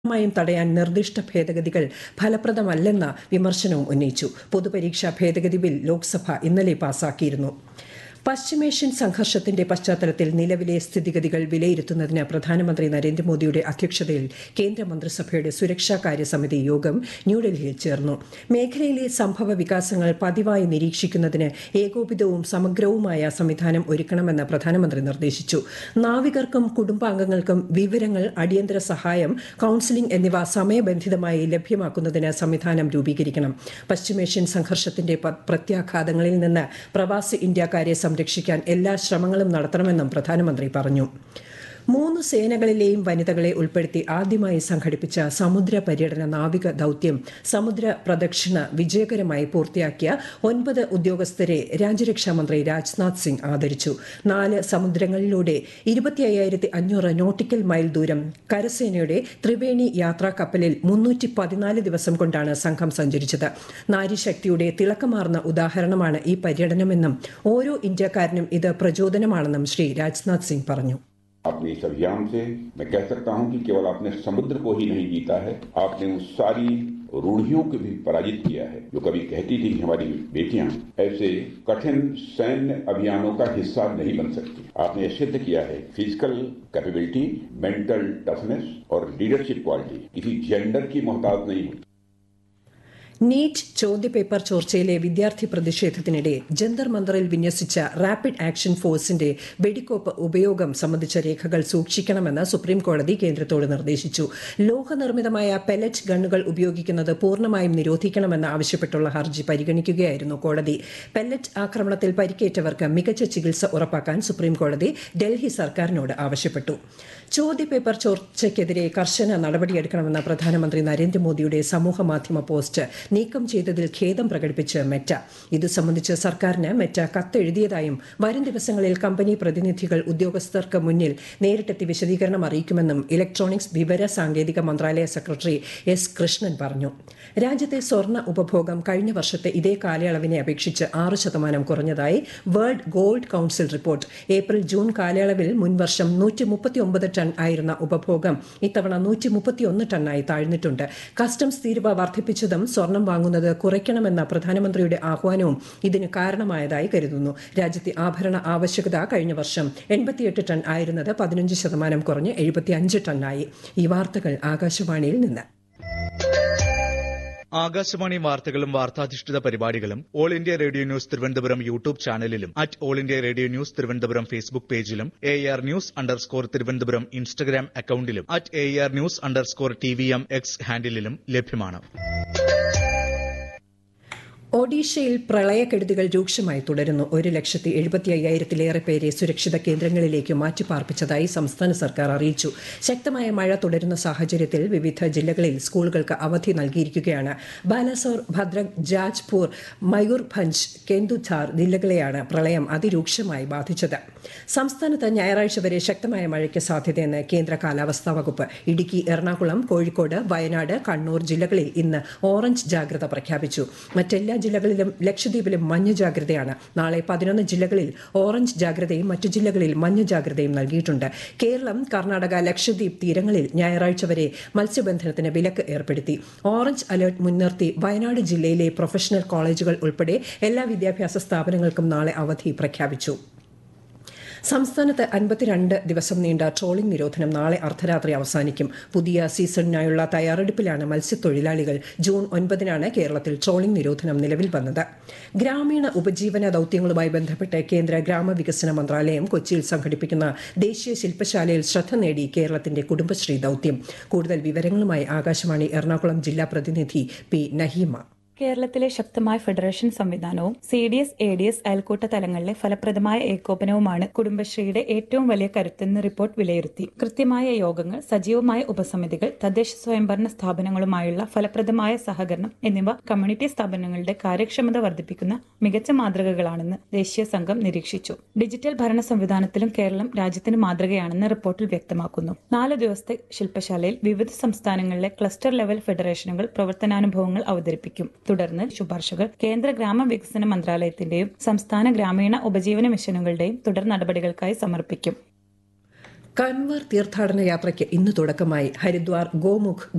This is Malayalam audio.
പൂർണ്ണമായും തടയാൻ നിർദ്ദിഷ്ട ഭേദഗതികൾ ഫലപ്രദമല്ലെന്ന വിമർശനവും ഉന്നയിച്ചു പൊതുപരീക്ഷാ ഭേദഗതി ബിൽ ലോക്സഭ ഇന്നലെ പാസാക്കിയിരുന്നു പശ്ചിമേഷ്യൻ സംഘർഷത്തിന്റെ പശ്ചാത്തലത്തിൽ നിലവിലെ സ്ഥിതിഗതികൾ വിലയിരുത്തുന്നതിന് പ്രധാനമന്ത്രി നരേന്ദ്രമോദിയുടെ അധ്യക്ഷതയിൽ കേന്ദ്രമന്ത്രിസഭയുടെ സുരക്ഷാകാര്യ സമിതി യോഗം ന്യൂഡൽഹിയിൽ ചേർന്നു മേഖലയിലെ സംഭവ വികാസങ്ങൾ പതിവായി നിരീക്ഷിക്കുന്നതിന് ഏകോപിതവും സമഗ്രവുമായ സംവിധാനം ഒരുക്കണമെന്ന് പ്രധാനമന്ത്രി നിർദ്ദേശിച്ചു നാവികർക്കും കുടുംബാംഗങ്ങൾക്കും വിവരങ്ങൾ അടിയന്തര സഹായം കൌൺസിലിംഗ് എന്നിവ സമയബന്ധിതമായി ലഭ്യമാക്കുന്നതിന് സംവിധാനം രൂപീകരിക്കണം പശ്ചിമേഷ്യൻ സംഘർഷത്തിന്റെ പ- പ്രത്യാഘാതങ്ങളിൽ നിന്ന് പ്രവാസി ഇന്ത്യക്കാരെ സംരക്ഷിക്കാൻ എല്ലാ ശ്രമങ്ങളും നടത്തണമെന്നും പ്രധാനമന്ത്രി പറഞ്ഞു മൂന്ന് സേനകളിലെയും വനിതകളെ ഉൾപ്പെടുത്തി ആദ്യമായി സംഘടിപ്പിച്ച സമുദ്ര പര്യടന നാവിക ദൌത്യം സമുദ്ര പ്രദക്ഷിണ വിജയകരമായി പൂർത്തിയാക്കിയ ഒൻപത് ഉദ്യോഗസ്ഥരെ രാജ്യരക്ഷാ മന്ത്രി രാജ്നാഥ് സിംഗ് ആദരിച്ചു നാല് സമുദ്രങ്ങളിലൂടെ ഇരുപത്തി അയ്യായിരത്തി അഞ്ഞൂറ് നോട്ടിക്കൽ മൈൽ ദൂരം കരസേനയുടെ ത്രിവേണി യാത്രാ കപ്പലിൽ മുന്നൂറ്റി പതിനാല് ദിവസം കൊണ്ടാണ് സംഘം സഞ്ചരിച്ചത് നാരിശക്തിയുടെ തിളക്കമാർന്ന ഉദാഹരണമാണ് ഈ പര്യടനമെന്നും ഓരോ ഇന്ത്യക്കാരനും ഇത് പ്രചോദനമാണെന്നും ശ്രീ രാജ്നാഥ് സിംഗ് പറഞ്ഞു अपने इस अभियान से मैं कह सकता हूं कि केवल आपने समुद्र को ही नहीं जीता है आपने उस सारी रूढ़ियों को भी पराजित किया है जो कभी कहती थी कि हमारी बेटियां ऐसे कठिन सैन्य अभियानों का हिस्सा नहीं बन सकती आपने यह सिद्ध किया है फिजिकल कैपेबिलिटी मेंटल टफनेस और लीडरशिप क्वालिटी किसी जेंडर की मोहताज नहीं होती നീറ്റ് ചോദ്യപേപ്പർ ചോർച്ചയിലെ വിദ്യാർത്ഥി പ്രതിഷേധത്തിനിടെ ജന്തർ മന്ദറിൽ വിന്യസിച്ച റാപ്പിഡ് ആക്ഷൻ ഫോഴ്സിന്റെ വെടിക്കോപ്പ് ഉപയോഗം സംബന്ധിച്ച രേഖകൾ സൂക്ഷിക്കണമെന്ന് സുപ്രീം കോടതി കേന്ദ്രത്തോട് നിർദ്ദേശിച്ചു ലോഹനിർമ്മിതമായ പെലറ്റ് ഗണ്ണുകൾ ഉപയോഗിക്കുന്നത് പൂർണ്ണമായും നിരോധിക്കണമെന്ന് ആവശ്യപ്പെട്ടുള്ള ഹർജി പരിഗണിക്കുകയായിരുന്നു കോടതി പെല്ലറ്റ് ആക്രമണത്തിൽ പരിക്കേറ്റവർക്ക് മികച്ച ചികിത്സ ഉറപ്പാക്കാൻ സുപ്രീം കോടതി ഡൽഹി സർക്കാരിനോട് ആവശ്യപ്പെട്ടു ചോദ്യപേപ്പർ ചോർച്ചയ്ക്കെതിരെ കർശന നടപടിയെടുക്കണമെന്ന പ്രധാനമന്ത്രി നരേന്ദ്രമോദിയുടെ സമൂഹ മാധ്യമ പോസ്റ്റ് നീക്കം ചെയ്തതിൽ ഖേദം പ്രകടിപ്പിച്ച് മെറ്റ ഇത് സംബന്ധിച്ച് സർക്കാരിന് മെറ്റ കത്തെഴുതിയതായും വരും ദിവസങ്ങളിൽ കമ്പനി പ്രതിനിധികൾ ഉദ്യോഗസ്ഥർക്ക് മുന്നിൽ നേരിട്ടെത്തി വിശദീകരണം അറിയിക്കുമെന്നും ഇലക്ട്രോണിക്സ് വിവര സാങ്കേതിക മന്ത്രാലയ സെക്രട്ടറി എസ് കൃഷ്ണൻ പറഞ്ഞു രാജ്യത്തെ സ്വർണ്ണ ഉപഭോഗം കഴിഞ്ഞ വർഷത്തെ ഇതേ കാലയളവിനെ അപേക്ഷിച്ച് ആറ് ശതമാനം കുറഞ്ഞതായി world gold council report April June കാലയളവിൽ മുൻവർഷം നൂറ്റി മുപ്പത്തിയൊമ്പത് ടൺ ആയിരുന്ന ഉപഭോഗം ഇത്തവണ നൂറ്റി മുപ്പത്തിയൊന്ന് ടണ്ണായി താഴ്ന്നിട്ടുണ്ട് കസ്റ്റംസ് തീരുവ വർദ്ധിപ്പിച്ചതും സ്വർണം വാങ്ങുന്നത് കുറയ്ക്കണമെന്ന പ്രധാനമന്ത്രിയുടെ ആഹ്വാനവും ഇതിന് കാരണമായതായി കരുതുന്നു രാജ്യത്തെ ആഭരണ ആവശ്യകത കഴിഞ്ഞ വർഷം എൺപത്തിയെട്ട് ടൺ ആയിരുന്നത് പതിനഞ്ച് ശതമാനം കുറഞ്ഞ് എഴുപത്തിയഞ്ച് ടണ്ണായി ഈ വാർത്തകൾ ആകാശവാണിയിൽ നിന്ന് ആകാശവാണി വാർത്തകളും വാർത്താധിഷ്ഠിത പരിപാടികളും all India radio news Thiruvananthapuram YouTube ചാനലിലും at all India radio news Thiruvananthapuram Facebook പേജിലും A R news underscore Thiruvananthapuram Instagram അക്കൌണ്ടിലും at A R news underscore T V M X ഹാൻഡിലും ലഭ്യമാണ് ഒഡീഷയിൽ പ്രളയക്കെടുതികൾ രൂക്ഷമായി തുടരുന്നു ഒരു ലക്ഷത്തി എഴുപത്തി അയ്യായിരത്തിലേറെ പേരെ സുരക്ഷിത കേന്ദ്രങ്ങളിലേക്ക് മാറ്റിപ്പാർപ്പിച്ചതായി സംസ്ഥാന സർക്കാർ അറിയിച്ചു ശക്തമായ മഴ തുടരുന്ന സാഹചര്യത്തിൽ വിവിധ ജില്ലകളിൽ സ്കൂളുകൾക്ക് അവധി നൽകിയിരിക്കുകയാണ് ബാലാസോർ ഭദ്രക് ജാജ്പൂർ മയൂർഭഞ്ച് കെന്ദുധാർ ജില്ലകളെയാണ് പ്രളയം അതിരൂക്ഷമായി ബാധിച്ചത് സംസ്ഥാനത്ത് ഞായറാഴ്ച വരെ ശക്തമായ മഴയ്ക്ക് സാധ്യതയെന്ന് കേന്ദ്ര കാലാവസ്ഥാ വകുപ്പ് ഇടുക്കി എറണാകുളം കോഴിക്കോട് വയനാട് കണ്ണൂർ ജില്ലകളിൽ ഇന്ന് ഓറഞ്ച് ജാഗ്രത പ്രഖ്യാപിച്ചു മറ്റെല്ലാ ജില്ലകളിലും ലക്ഷദ്വീപിലും മഞ്ഞ ജാഗ്രതയാണ് നാളെ പതിനൊന്ന് ജില്ലകളിൽ ഓറഞ്ച് ജാഗ്രതയും മറ്റു ജില്ലകളിൽ മഞ്ഞ ജാഗ്രതയും നൽകിയിട്ടുണ്ട് കേരളം കർണാടക ലക്ഷദ്വീപ് തീരങ്ങളിൽ ഞായറാഴ്ച വരെ മത്സ്യബന്ധനത്തിന് വിലക്ക് ഏർപ്പെടുത്തി ഓറഞ്ച് അലർട്ട് മുൻനിർത്തി വയനാട് ജില്ലയിലെ പ്രൊഫഷണൽ കോളേജുകൾ ഉൾപ്പെടെ എല്ലാ വിദ്യാഭ്യാസ സ്ഥാപനങ്ങൾക്കും നാളെ അവധി പ്രഖ്യാപിച്ചു സംസ്ഥാനത്ത് അൻപത്തിരണ്ട് ദിവസം നീണ്ട ട്രോളിംഗ് നിരോധനം നാളെ അർദ്ധരാത്രി അവസാനിക്കും പുതിയ സീസണിനായുള്ള തയ്യാറെടുപ്പിലാണ് മത്സ്യത്തൊഴിലാളികൾ ജൂൺ ഒൻപതിനാണ് കേരളത്തിൽ ട്രോളിംഗ് നിരോധനം നിലവിൽ വന്നത് ഗ്രാമീണ ഉപജീവന ദൌത്യങ്ങളുമായി ബന്ധപ്പെട്ട് കേന്ദ്ര ഗ്രാമവികസന മന്ത്രാലയം കൊച്ചിയിൽ സംഘടിപ്പിക്കുന്ന ദേശീയ ശില്പശാലയിൽ ശ്രദ്ധ നേടി കേരളത്തിന്റെ കുടുംബശ്രീ ദൌത്യം കൂടുതൽ വിവരങ്ങളുമായി ആകാശവാണി എറണാകുളം ജില്ലാ പ്രതിനിധി പി നഹീമ കേരളത്തിലെ ശക്തമായ ഫെഡറേഷൻ സംവിധാനവും C D S A D S അയൽക്കൂട്ട തലങ്ങളിലെ ഫലപ്രദമായ ഏകോപനവുമാണ് കുടുംബശ്രീയുടെ ഏറ്റവും വലിയ കരുത്തെന്ന് റിപ്പോർട്ട് വിലയിരുത്തി കൃത്യമായ യോഗങ്ങൾ സജീവമായ ഉപസമിതികൾ തദ്ദേശ സ്വയംഭരണ സ്ഥാപനങ്ങളുമായുള്ള ഫലപ്രദമായ സഹകരണം എന്നിവ കമ്മ്യൂണിറ്റി സ്ഥാപനങ്ങളുടെ കാര്യക്ഷമത വർദ്ധിപ്പിക്കുന്ന മികച്ച മാതൃകകളാണെന്ന് ദേശീയ സംഘം നിരീക്ഷിച്ചു ഡിജിറ്റൽ ഭരണ സംവിധാനത്തിലും കേരളം രാജ്യത്തിന് മാതൃകയാണെന്ന് റിപ്പോർട്ടിൽ വ്യക്തമാക്കുന്നു നാല് ദിവസത്തെ ശില്പശാലയിൽ വിവിധ സംസ്ഥാനങ്ങളിലെ ക്ലസ്റ്റർ ലെവൽ ഫെഡറേഷനുകൾ പ്രവർത്തനാനുഭവങ്ങൾ അവതരിപ്പിക്കും തുടർന്ന് ശുപാർശകൾ കേന്ദ്ര ഗ്രാമവികസന മന്ത്രാലയത്തിന്റെയും സംസ്ഥാന ഗ്രാമീണ ഉപജീവന മിഷനുകളുടെയും തുടർ നടപടികൾക്കായി സമർപ്പിക്കും കൻവർ തീർത്ഥാടന യാത്രയ്ക്ക് ഇന്ന് തുടക്കമായി ഹരിദ്വാർ ഗോമുഖ്